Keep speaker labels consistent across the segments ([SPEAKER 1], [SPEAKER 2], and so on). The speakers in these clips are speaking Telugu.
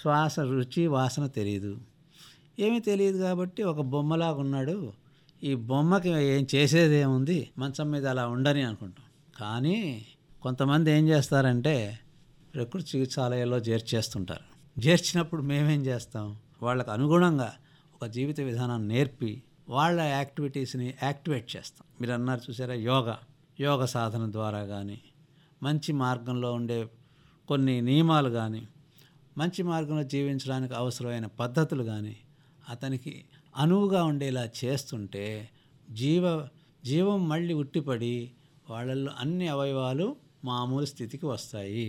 [SPEAKER 1] శ్వాస రుచి వాసన తెలియదు ఏమీ తెలియదు కాబట్టి ఒక బొమ్మలాగా ఉన్నాడు ఈ బొమ్మకి ఏం చేసేది ఏముంది మంచం మీద అలా ఉండని అనుకుంటాం కానీ కొంతమంది ఏం చేస్తారంటే ప్రకృతి చికిత్సాలయాల్లో చేర్చేస్తుంటారు చేర్చినప్పుడు మేమేం చేస్తాం వాళ్ళకు అనుగుణంగా ఒక జీవిత విధానాన్ని నేర్పి వాళ్ళ యాక్టివిటీస్ని యాక్టివేట్ చేస్తాం మీరు అన్నారు చూసారా యోగా యోగ సాధన ద్వారా కానీ మంచి మార్గంలో ఉండే కొన్ని నియమాలు కానీ మంచి మార్గంలో జీవించడానికి అవసరమైన పద్ధతులు కానీ అతనికి అనువుగా ఉండేలా చేస్తుంటే జీవ జీవం మళ్ళీ ఉట్టిపడి వాళ్ళల్లో అన్ని అవయవాలు మామూలు స్థితికి వస్తాయి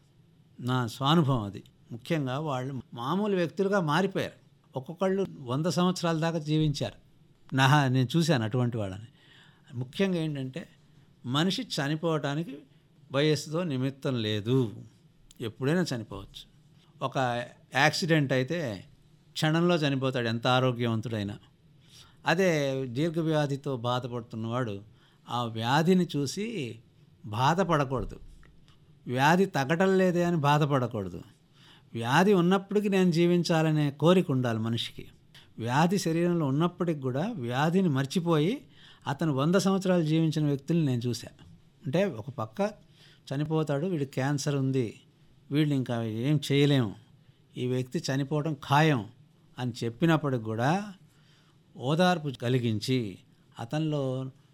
[SPEAKER 1] నా స్వానుభవం అది ముఖ్యంగా వాళ్ళు మామూలు వ్యక్తులుగా మారిపోయారు ఒక్కొక్కళ్ళు వంద సంవత్సరాల దాకా జీవించారు నా నేను చూశాను అటువంటి వాళ్ళని ముఖ్యంగా ఏంటంటే మనిషి చనిపోవటానికి వయస్సుతో నిమిత్తం లేదు ఎప్పుడైనా చనిపోవచ్చు ఒక యాక్సిడెంట్ అయితే క్షణంలో చనిపోతాడు ఎంత ఆరోగ్యవంతుడైనా అదే దీర్ఘవ్యాధితో బాధపడుతున్నవాడు ఆ వ్యాధిని చూసి బాధపడకూడదు వ్యాధి తగ్గటం లేదే అని బాధపడకూడదు వ్యాధి ఉన్నప్పటికీ నేను జీవించాలనే కోరిక ఉండాలి మనిషికి వ్యాధి శరీరంలో ఉన్నప్పటికి కూడా వ్యాధిని మర్చిపోయి అతను వంద సంవత్సరాలు జీవించిన వ్యక్తుల్ని నేను చూశాను అంటే ఒక పక్క చనిపోతాడు వీడి క్యాన్సర్ ఉంది వీళ్ళు ఇంకా ఏం చేయలేము ఈ వ్యక్తి చనిపోవడం ఖాయం అని చెప్పినప్పటికి కూడా ఓదార్పు కలిగించి అతనిలో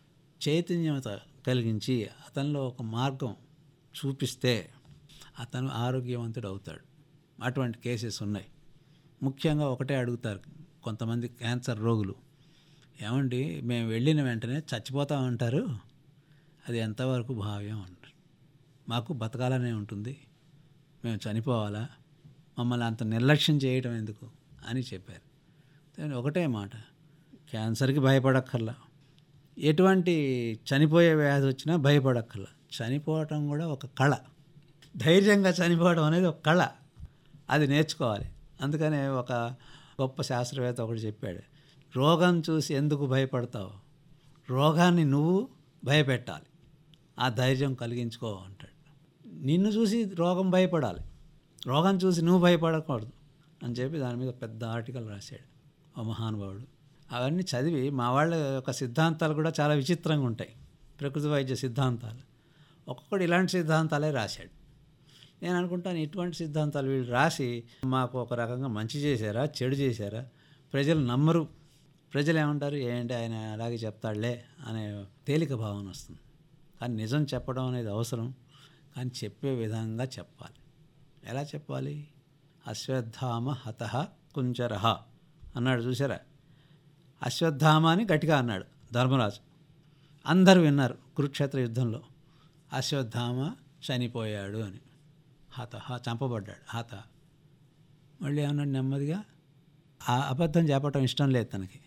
[SPEAKER 1] చైతన్యత కలిగించి అతనిలో ఒక మార్గం చూపిస్తే అతను ఆరోగ్యవంతుడు అవుతాడు అటువంటి కేసెస్ ఉన్నాయి ముఖ్యంగా ఒకటే అడుగుతారు కొంతమంది క్యాన్సర్ రోగులు ఏమండి మేము వెళ్ళిన వెంటనే చచ్చిపోతామంటారు అది ఎంతవరకు భావ్యం అంటారు మాకు బతకాలనే ఉంటుంది మేము చనిపోవాలా మమ్మల్ని అంత నిర్లక్ష్యం చేయడం ఎందుకు అని చెప్పారు దాని ఒకటే మాట క్యాన్సర్కి భయపడక్కర్లా ఎటువంటి చనిపోయే వ్యాధి వచ్చినా భయపడక్కర్లా చనిపోవటం కూడా ఒక కళ ధైర్యంగా చనిపోవడం అనేది ఒక కళ అది నేర్చుకోవాలి అందుకనే ఒక గొప్ప శాస్త్రవేత్త ఒకటి చెప్పాడు రోగం చూసి ఎందుకు భయపడతావు రోగాన్ని నువ్వు భయపెట్టాలి ఆ ధైర్యం కలిగించుకో అంటాడు నిన్ను చూసి రోగం భయపడాలి రోగం చూసి నువ్వు భయపడకూడదు అని చెప్పి దాని మీద పెద్ద ఆర్టికల్ రాశాడు ఓ మహానుభావుడు అవన్నీ చదివి మా వాళ్ళ యొక్క సిద్ధాంతాలు కూడా చాలా విచిత్రంగా ఉంటాయి ప్రకృతి వైద్య సిద్ధాంతాలు ఒక్కొక్కడు ఇలాంటి సిద్ధాంతాలే రాశాడు నేను అనుకుంటాను ఇటువంటి సిద్ధాంతాలు వీళ్ళు రాసి మాకు ఒక రకంగా మంచి చేశారా చెడు చేశారా ప్రజలు నమ్మరు ప్రజలు ఏమంటారు ఏంటి ఆయన అలాగే చెప్తాడులే అనే తేలిక భావన వస్తుంది కానీ నిజం చెప్పడం అనేది అవసరం కానీ చెప్పే విధంగా చెప్పాలి ఎలా చెప్పాలి అశ్వత్థామ హత కుంజరహ అన్నాడు చూసారా అశ్వత్థామ అని గట్టిగా అన్నాడు ధర్మరాజు అందరూ విన్నారు కురుక్షేత్ర యుద్ధంలో అశ్వత్థామ చనిపోయాడు అని హత చంపబడ్డాడు హత మళ్ళీ ఏమన్నాడు నెమ్మదిగా ఆ అబద్ధం చెప్పటం ఇష్టం లేదు తనకి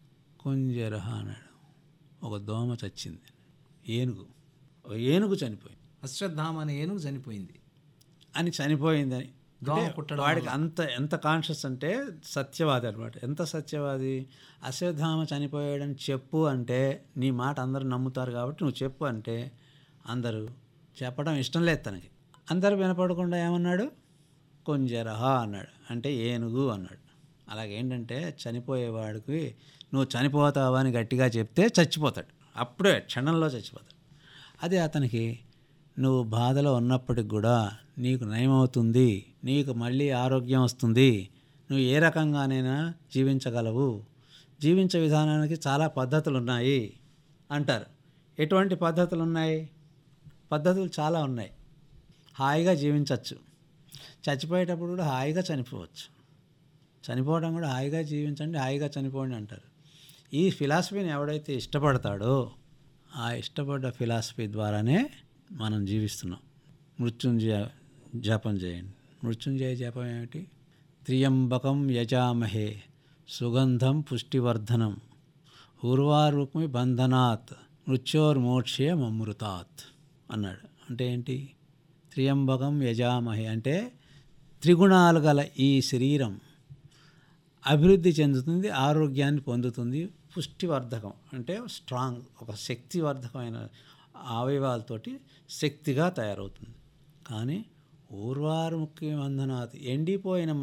[SPEAKER 1] కుంజరహ అన్నాడు ఒక దోమ చచ్చింది ఏనుగు ఒక ఏనుగు చనిపోయింది
[SPEAKER 2] అశ్వత్థామ అనే ఏనుగు చనిపోయింది
[SPEAKER 1] అని చనిపోయిందని
[SPEAKER 2] దోమ
[SPEAKER 1] అంటే
[SPEAKER 2] కుట్టడం
[SPEAKER 1] వాడికి అంత ఎంత కాన్షియస్ అంటే సత్యవాది అనమాట ఎంత సత్యవాది అశ్వత్థామ చనిపోయాడని చెప్పు అంటే నీ మాట అందరూ నమ్ముతారు కాబట్టి నువ్వు చెప్పు అంటే అందరూ చెప్పడం ఇష్టం లేదు తనకి అందరూ వినపడకుండా ఏమన్నాడు కొంజరహ అన్నాడు అంటే ఏనుగు అన్నాడు అలాగేంటంటే చనిపోయేవాడికి నువ్వు చనిపోతావా అని గట్టిగా చెప్తే చచ్చిపోతాడు అప్పుడే క్షణంలో చచ్చిపోతాడు అదే అతనికి నువ్వు బాధలో ఉన్నప్పటికి కూడా నీకు నయమవుతుంది నీకు మళ్ళీ ఆరోగ్యం వస్తుంది నువ్వు ఏ రకంగానైనా జీవించగలవు జీవించే విధానానికి చాలా పద్ధతులు ఉన్నాయి అంటారు ఎటువంటి పద్ధతులు ఉన్నాయి పద్ధతులు చాలా ఉన్నాయి హాయిగా జీవించవచ్చు చచ్చిపోయేటప్పుడు కూడా హాయిగా చనిపోవచ్చు చనిపోవడం కూడా హాయిగా జీవించండి హాయిగా చనిపోండి అంటారు ఈ ఫిలాసఫీని ఎవడైతే ఇష్టపడతాడో ఆ ఇష్టపడ్డ ఫిలాసఫీ ద్వారానే మనం జీవిస్తున్నాం మృత్యుంజయ జపం చేయండి మృత్యుంజయ జపం ఏమిటి త్రియంబకం యజామహే సుగంధం పుష్టివర్ధనం ఊర్వారుక్మి బంధనాత్ మృత్యోర్మోక్షే మమృతాత్ అన్నాడు అంటే ఏంటి త్రియంబకం యజామహే అంటే త్రిగుణాలు గల ఈ శరీరం అభివృద్ధి చెందుతుంది ఆరోగ్యాన్ని పొందుతుంది పుష్టివర్ధకం అంటే స్ట్రాంగ్ ఒక శక్తివర్ధకమైన అవయవాలతోటి శక్తిగా తయారవుతుంది కానీ ఊర్వారుముఖ్య వందనాథ్ ఎండిపోయిన